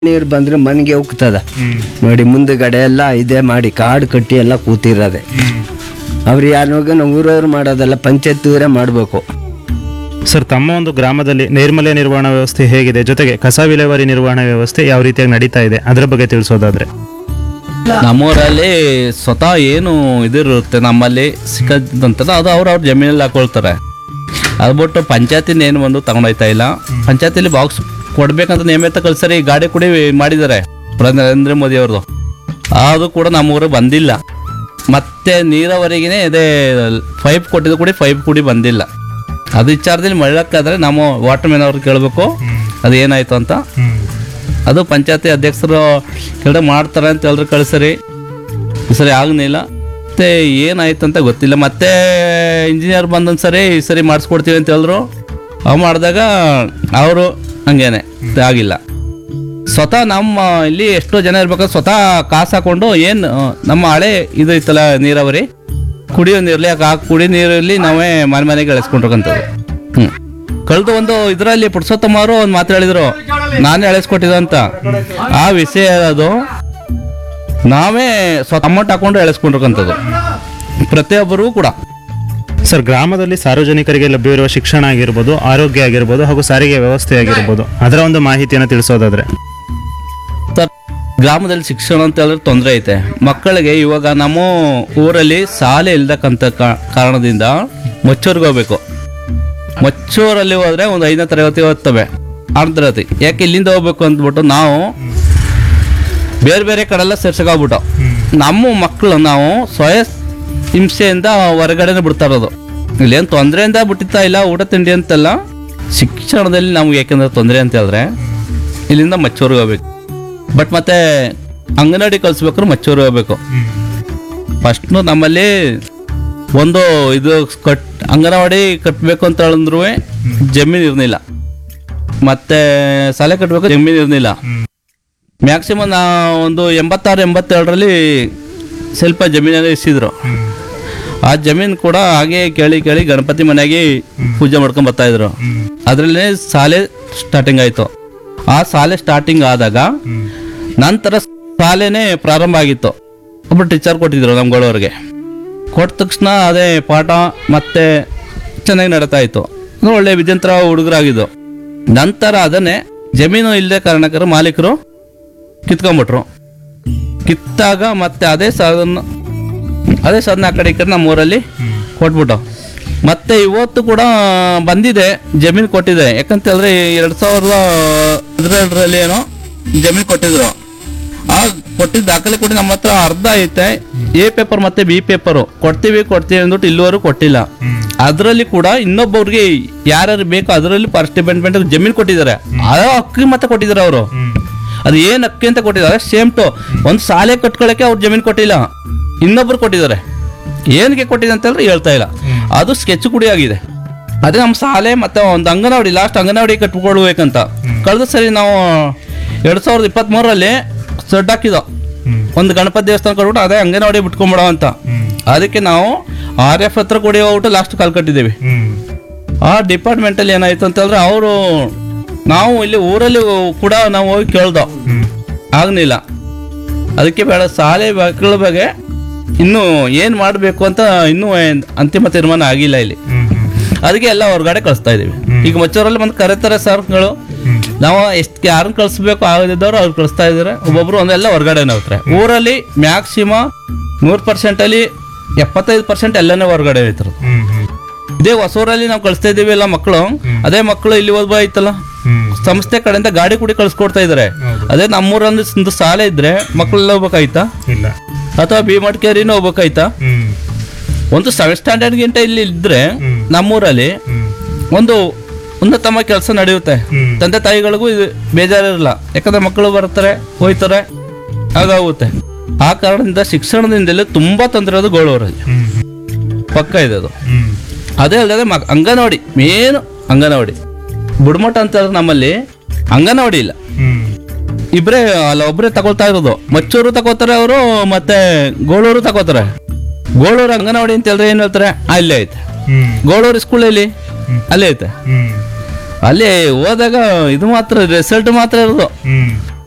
ನೀರು ಬಂದ್ರೆ ಮನೆಗೆ ಉಕ್ತದ ನೋಡಿ ಮುಂದುಗಡೆ ಎಲ್ಲ ಇದೇ ಮಾಡಿ ಕಾಡು ಕಟ್ಟಿ ಎಲ್ಲ ಕೂತಿರೋದೆ ಅವ್ರು ಯಾರಿಗ ನಾವು ಊರವ್ರು ಮಾಡೋದಲ್ಲ ಪಂಚಾಯತ್ ಊರೇ ಮಾಡಬೇಕು ಸರ್ ತಮ್ಮ ಒಂದು ಗ್ರಾಮದಲ್ಲಿ ನೈರ್ಮಲ್ಯ ನಿರ್ವಹಣಾ ವ್ಯವಸ್ಥೆ ಹೇಗಿದೆ ಜೊತೆಗೆ ಕಸ ವಿಲೇವಾರಿ ನಿರ್ವಹಣಾ ವ್ಯವಸ್ಥೆ ಯಾವ ರೀತಿಯಾಗಿ ನಡೀತಾ ಇದೆ ಅದರ ಬಗ್ಗೆ ತಿಳಿಸೋದಾದ್ರೆ ನಮ್ಮೂರಲ್ಲಿ ಸ್ವತಃ ಏನು ಇದಿರುತ್ತೆ ನಮ್ಮಲ್ಲಿ ಸಿಕ್ಕದಂತದ ಅದು ಅವ್ರು ಅವ್ರ ಜಮೀನಲ್ಲಿ ಹಾಕೊಳ್ತಾರೆ ಅದು ಬಿಟ್ಟು ಪಂಚಾಯತಿನ ಏನು ಒಂದು ತಗೊಂಡೋಯ್ತಾ ಇಲ್ಲ ಪಂಚಾಯತಿಲಿ ಬಾಕ್ಸ್ ಕೊಡ್ಬೇಕಂತ ನೇಮಿತ ಕಳ್ಸರಿ ಗಾಡಿ ಕುಡಿ ಮಾಡಿದ್ದಾರೆ ಪ್ರಧಾನಿ ನರೇಂದ್ರ ಮೋದಿ ಅವ್ರದ್ದು ಅದು ಕೂಡ ನಮ್ಮೂರಿಗೆ ಬಂದಿಲ್ಲ ಮತ್ತೆ ನೀರಾವರಿಗೇ ಇದೇ ಪೈಪ್ ಕೊಟ್ಟಿದ್ದು ಕೂಡ ಪೈಪ್ ಕುಡಿ ಬಂದಿಲ್ಲ ಅದು ವಿಚಾರದಲ್ಲಿ ಮಳ್ಳಕ್ಕಾದ್ರೆ ನಮ್ಮ ವಾಟರ್ ಮ್ಯಾನ್ ಅವ್ರಿಗೆ ಕೇಳಬೇಕು ಅದು ಏನಾಯ್ತು ಅಂತ ಅದು ಪಂಚಾಯತಿ ಅಧ್ಯಕ್ಷರು ಕೆಳಗಡೆ ಮಾಡ್ತಾರೆ ಅಂತ ಹೇಳಿದ್ರು ಕಳಿಸ್ರಿ ಈ ಸರಿ ಆಗಲಿಲ್ಲ ಮತ್ತೆ ಏನಾಯ್ತು ಅಂತ ಗೊತ್ತಿಲ್ಲ ಮತ್ತೆ ಇಂಜಿನಿಯರ್ ಬಂದೊಂದು ಸರಿ ಈ ಸರಿ ಮಾಡಿಸ್ಕೊಡ್ತೀವಿ ಅಂತ ಹೇಳಿದ್ರು ಅವು ಮಾಡಿದಾಗ ಅವರು ಹಂಗೇನೆ ಆಗಿಲ್ಲ ಸ್ವತಃ ನಮ್ಮ ಇಲ್ಲಿ ಎಷ್ಟೋ ಜನ ಇರ್ಬೇಕಾದ್ರೆ ಸ್ವತಃ ಕಾಸು ಹಾಕೊಂಡು ಏನು ನಮ್ಮ ಹಳೆ ಇದು ಇತ್ತಲ್ಲ ನೀರಾವರಿ ಕುಡಿಯೋ ನೀರಲ್ಲಿ ಆ ಕುಡಿಯೋ ನೀರಲ್ಲಿ ನಾವೇ ಮನೆ ಮನೆಗೆ ಎಳೆಸ್ಕೊಂಡಿರ್ಕಂಥದ್ದು ಹ್ಞೂ ಕಳೆದು ಒಂದು ಇದರಲ್ಲಿ ಪುರುಷೋತ್ತಮ ಅವರು ಒಂದು ಮಾತು ಹೇಳಿದ್ರು ನಾನೇ ಎಳೆಸ್ಕೊಟ್ಟಿದ್ದು ಅಂತ ಆ ವಿಷಯ ಅದು ನಾವೇ ಸ್ವತಃ ಅಮೌಂಟ್ ಹಾಕೊಂಡು ಎಳೆಸ್ಕೊಂಡಿರ್ಕಂಥದ್ದು ಪ್ರತಿಯೊಬ್ಬರೂ ಕೂಡ ಸರ್ ಗ್ರಾಮದಲ್ಲಿ ಸಾರ್ವಜನಿಕರಿಗೆ ಲಭ್ಯವಿರುವ ಶಿಕ್ಷಣ ಆಗಿರ್ಬೋದು ಆರೋಗ್ಯ ಆಗಿರ್ಬೋದು ಹಾಗೂ ಸಾರಿಗೆ ವ್ಯವಸ್ಥೆ ಆಗಿರ್ಬೋದು ಅದರ ಒಂದು ಮಾಹಿತಿಯನ್ನು ತಿಳಿಸೋದಾದ್ರೆ ಸರ್ ಗ್ರಾಮದಲ್ಲಿ ಶಿಕ್ಷಣ ಅಂತ ಹೇಳಿದ್ರೆ ತೊಂದರೆ ಐತೆ ಮಕ್ಕಳಿಗೆ ಇವಾಗ ನಮ್ಮ ಊರಲ್ಲಿ ಶಾಲೆ ಇಲ್ದಕ್ಕಂಥ ಕಾ- ಕಾರಣದಿಂದ ಮಚ್ಚೂರಿಗೆ ಹೋಗ್ಬೇಕು ಮಚ್ಚೂರಲ್ಲಿ ಹೋದ್ರೆ ಒಂದು ಐದನೇ ತರಗತಿ ಓದ್ತವೆ ಆರನೇ ತರಗತಿ ಯಾಕೆ ಇಲ್ಲಿಂದ ಹೋಗ್ಬೇಕು ಅಂದ್ಬಿಟ್ಟು ನಾವು ಬೇರೆ ಬೇರೆ ಕಡೆಲ್ಲ ಸೇರ್ಸೋಗ್ಬಿಟ್ಟು ನಮ್ಮ ಮಕ್ಕಳು ನಾವು ಸ್ವಯ ಹಿಂಸೆಯಿಂದ ಹೊರಗಡೆನೆ ಬಿಡ್ತಾ ಇರೋದು ಇಲ್ಲೇನು ತೊಂದರೆಯಿಂದ ಬಿಟ್ಟಿತ್ತಾ ಇಲ್ಲ ಊಟ ತಿಂಡಿ ಅಂತಲ್ಲ ಶಿಕ್ಷಣದಲ್ಲಿ ನಮ್ಗೆ ಯಾಕೆಂದ್ರೆ ತೊಂದರೆ ಅಂತ ಹೇಳಿದ್ರೆ ಇಲ್ಲಿಂದ ಮಚ್ಚೂರಿಗೆ ಹೋಗ್ಬೇಕು ಬಟ್ ಮತ್ತೆ ಅಂಗನವಾಡಿ ಕಳಿಸ್ಬೇಕಾದ್ರೆ ಮಚ್ಚೂರಿಗೆ ಹೋಗ್ಬೇಕು ಫಸ್ಟ್ನು ನಮ್ಮಲ್ಲಿ ಒಂದು ಇದು ಕಟ್ ಅಂಗನವಾಡಿ ಕಟ್ಟಬೇಕು ಅಂತ ಹೇಳಿದ್ರು ಜಮೀನು ಇರಲಿಲ್ಲ ಮತ್ತೆ ಶಾಲೆ ಕಟ್ಟಬೇಕು ಜಮೀನು ಇರಲಿಲ್ಲ ಮ್ಯಾಕ್ಸಿಮಮ್ ನಾ ಒಂದು ಎಂಬತ್ತಾರು ಎಂಬತ್ತೆರಡರಲ್ಲಿ ಸ್ವಲ್ಪ ಜಮೀನೆಲ್ಲ ಇಸಿದ್ರು ಆ ಜಮೀನು ಕೂಡ ಹಾಗೆ ಕೇಳಿ ಕೇಳಿ ಗಣಪತಿ ಮನೆಗೆ ಪೂಜೆ ಮಾಡ್ಕೊಂಡ್ ಬರ್ತಾ ಇದ್ರು ಅದರಲ್ಲೇ ಶಾಲೆ ಸ್ಟಾರ್ಟಿಂಗ್ ಆಯಿತು ಆ ಶಾಲೆ ಸ್ಟಾರ್ಟಿಂಗ್ ಆದಾಗ ನಂತರ ಶಾಲೆನೇ ಪ್ರಾರಂಭ ಆಗಿತ್ತು ಒಬ್ಬರು ಟೀಚರ್ ಕೊಟ್ಟಿದ್ರು ನಮ್ಗಳವ್ರಿಗೆ ಕೊಟ್ಟ ತಕ್ಷಣ ಅದೇ ಪಾಠ ಮತ್ತೆ ಚೆನ್ನಾಗಿ ನಡೀತಾ ಇತ್ತು ಅಂದ್ರೆ ಒಳ್ಳೆ ವಿಜಯಂತರ ಹುಡುಗರಾಗಿದ್ದು ನಂತರ ಅದನ್ನೇ ಜಮೀನು ಇಲ್ಲದೆ ಕಾರಣಕ್ಕರ ಮಾಲೀಕರು ಕಿತ್ಕೊಂಡ್ಬಿಟ್ರು ಕಿತ್ತಾಗ ಮತ್ತೆ ಅದೇ ಸಾಧನ ಅದೇ ಸಾಧನ ಆ ಕಡೆ ಈ ಕಡೆ ನಮ್ಮ ಊರಲ್ಲಿ ಕೊಟ್ಬಿಟ್ಟು ಮತ್ತೆ ಇವತ್ತು ಕೂಡ ಬಂದಿದೆ ಜಮೀನು ಕೊಟ್ಟಿದೆ ಯಾಕಂತ ಹೇಳಿದ್ರೆ ಎರಡು ಸಾವಿರದ ಹದಿನೆರಡರಲ್ಲಿ ಏನೋ ಜಮೀನು ಕೊಟ್ಟಿದ್ರು ಆ ಕೊಟ್ಟಿದ್ದ ದಾಖಲೆ ಕೂಡ ನಮ್ಮ ಹತ್ರ ಅರ್ಧ ಐತೆ ಎ ಪೇಪರ್ ಮತ್ತೆ ಬಿ ಪೇಪರು ಕೊಡ್ತೀವಿ ಕೊಡ್ತೀವಿ ಅಂದ್ಬಿಟ್ಟು ಇಲ್ಲಿವರೆಗೂ ಕೊಟ್ಟಿಲ್ಲ ಅದರಲ್ಲಿ ಕೂಡ ಇನ್ನೊಬ್ಬವ್ರಿಗೆ ಯಾರ್ಯಾರು ಬೇಕೋ ಅದರಲ್ಲಿ ಫಸ್ಟ್ ಡಿಪೆಂಡ್ಮೆಂಟ್ ಜಮೀನು ಕೊಟ್ಟಿದ್ದಾರೆ ಆ ಹಕ್ಕಿ ಮತ್ತೆ ಕೊಟ್ಟಿದ್ದಾರೆ ಅವರು ಅದು ಏನ್ ಅಕ್ಕಿ ಅಂತ ಕೊಟ್ಟಿದ್ದಾರೆ ಸೇಮ್ ಟು ಒಂದು ಶಾಲೆ ಕಟ್ಕೊಳ್ಳೋಕೆ ಅವ್ರು ಜಮೀನು ಕೊಟ್ಟಿಲ್ಲ ಇನ್ನೊಬ್ರು ಕೊಟ್ಟಿದ್ದಾರೆ ಏನಕ್ಕೆ ಕೊಟ್ಟಿದೆ ಅಂತ ಹೇಳಿದ್ರೆ ಹೇಳ್ತಾ ಇಲ್ಲ ಅದು ಸ್ಕೆಚ್ ಕುಡಿ ಆಗಿದೆ ಅದೇ ನಮ್ಮ ಶಾಲೆ ಮತ್ತೆ ಒಂದು ಅಂಗನವಾಡಿ ಲಾಸ್ಟ್ ಅಂಗನವಾಡಿ ಕಟ್ಕೊಳ್ಬೇಕಂತ ಕಳೆದ ಸರಿ ನಾವು ಎರಡ್ ಸಾವಿರದ ಇಪ್ಪತ್ತ್ಮೂರರಲ್ಲಿ ಸೆಡ್ ಹಾಕಿದೋ ಒಂದು ಗಣಪತಿ ದೇವಸ್ಥಾನ ಕೊಟ್ಬಿಟ್ಟು ಅದೇ ಅಂಗನವಾಡಿ ಬಿಟ್ಕೊಂಬಿಡೋ ಅಂತ ಅದಕ್ಕೆ ನಾವು ಆರ್ ಎಫ್ ಹತ್ರ ಕೊಡಿ ಹೋಗ್ಬಿಟ್ಟು ಲಾಸ್ಟ್ ಕಾಲ್ ಕಟ್ಟಿದ್ದೀವಿ ಆ ಡಿಪಾರ್ಟ್ಮೆಂಟಲ್ಲಿ ಏನಾಯ್ತು ಅಂತ ಹೇಳಿದ್ರೆ ಅವರು ನಾವು ಇಲ್ಲಿ ಊರಲ್ಲಿ ಕೂಡ ನಾವು ಹೋಗಿ ಕೇಳ್ದೋ ಆಗ್ಲಿಲ್ಲ ಅದಕ್ಕೆ ಬೇಡ ಶಾಲೆ ಮಕ್ಕಳ ಬಗ್ಗೆ ಇನ್ನೂ ಏನು ಮಾಡಬೇಕು ಅಂತ ಇನ್ನೂ ಏನ್ ಅಂತಿಮ ತೀರ್ಮಾನ ಆಗಿಲ್ಲ ಇಲ್ಲಿ ಅದಕ್ಕೆ ಎಲ್ಲ ಹೊರಗಡೆ ಕಳಿಸ್ತಾ ಇದೀವಿ ಈಗ ಮಚ್ಚೂರಲ್ಲಿ ಬಂದು ಕರೆತಾರೆ ಸರ್ಗಳು ನಾವು ಎಷ್ಟು ಯಾರನ್ನ ಕಳಿಸ್ಬೇಕು ಆಗದಿದ್ದವ್ರು ಅವ್ರು ಕಳಿಸ್ತಾ ಇದ್ದಾರೆ ಒಬ್ಬೊಬ್ರು ಒಂದೆಲ್ಲ ಹೊರಗಡೆನೇ ಹೋಗ್ತಾರೆ ಊರಲ್ಲಿ ಮ್ಯಾಕ್ಸಿಮಮ್ ನೂರು ಪರ್ಸೆಂಟಲ್ಲಿ ಎಪ್ಪತ್ತೈದು ಪರ್ಸೆಂಟ್ ಎಲ್ಲನೇ ಹೊರಗಡೆ ಹೋಯ್ತಾರೆ ಇದೇ ಹೊಸೂರಲ್ಲಿ ನಾವು ಕಳಿಸ್ತಾ ಇದೀವಿ ಎಲ್ಲ ಮಕ್ಕಳು ಅದೇ ಮಕ್ಕಳು ಇಲ್ಲಿ ಓದ್ಬೋ ಐತಲ್ಲ ಸಂಸ್ಥೆ ಕಡೆಯಿಂದ ಗಾಡಿ ಕೂಡಿ ಕಳಿಸ್ಕೊಡ್ತಾ ಇದಾರೆ ಅದೇ ನಮ್ಮೂರಲ್ಲಿ ಒಂದು ಶಾಲೆ ಇದ್ರೆ ಮಕ್ಕಳೆಲ್ಲ ಹೋಗ್ಬೇಕಾಯ್ತಾ ಇಲ್ಲ ಅಥವಾ ಬಿ ಮಡಿಕೇರಿನೂ ಹೋಗ್ಬೇಕಾಯ್ತಾ ಒಂದು ಸೆವೆನ್ ಸ್ಟ್ಯಾಂಡರ್ಡ್ ಗಿಂತ ಇಲ್ಲಿ ಇದ್ರೆ ನಮ್ಮೂರಲ್ಲಿ ಒಂದು ಉನ್ನತಮ ಕೆಲಸ ನಡೆಯುತ್ತೆ ತಂದೆ ತಾಯಿಗಳಿಗೂ ಇದು ಬೇಜಾರಿರಲ್ಲ ಯಾಕಂದ್ರೆ ಮಕ್ಕಳು ಬರ್ತಾರೆ ಹೋಯ್ತಾರೆ ಹಾಗಾಗುತ್ತೆ ಆ ಕಾರಣದಿಂದ ಶಿಕ್ಷಣದಿಂದಲೇ ತುಂಬಾ ತೊಂದರೆ ಅದು ಗೋಳೂರಲ್ಲಿ ಪಕ್ಕ ಇದೆ ಅದು ಅದೇ ಅಲ್ಲದೆ ಮಕ್ ಅಂಗನವಾಡಿ ಮೇನ್ ಅಂಗನವಾಡಿ ಬುಡ್ಮಠ ಅಂತ ಹೇಳಿದ್ರೆ ನಮ್ಮಲ್ಲಿ ಅಂಗನವಾಡಿ ಇಲ್ಲ ಇಬ್ರೇ ಅಲ್ಲ ಒಬ್ಬರೇ ತಗೊಳ್ತಾ ಇರೋದು ಮಚ್ಚೂರು ತಗೋತಾರೆ ಅವರು ಮತ್ತೆ ಗೋಳೂರು ತಗೋತಾರೆ ಗೋಳೂರು ಅಂಗನವಾಡಿ ಅಂತ ಹೇಳಿದ್ರೆ ಏನ್ ಹೇಳ್ತಾರೆ ಆ, ಇಲ್ಲೇ ಐತೆ ಗೋಳೂರು ಸ್ಕೂಲಲ್ಲಿ ಅಲ್ಲೇ ಐತೆ ಅಲ್ಲಿ ಹೋದಾಗ ಇದು ಮಾತ್ರ ರಿಸಲ್ಟ್ ಮಾತ್ರ ಇರೋದು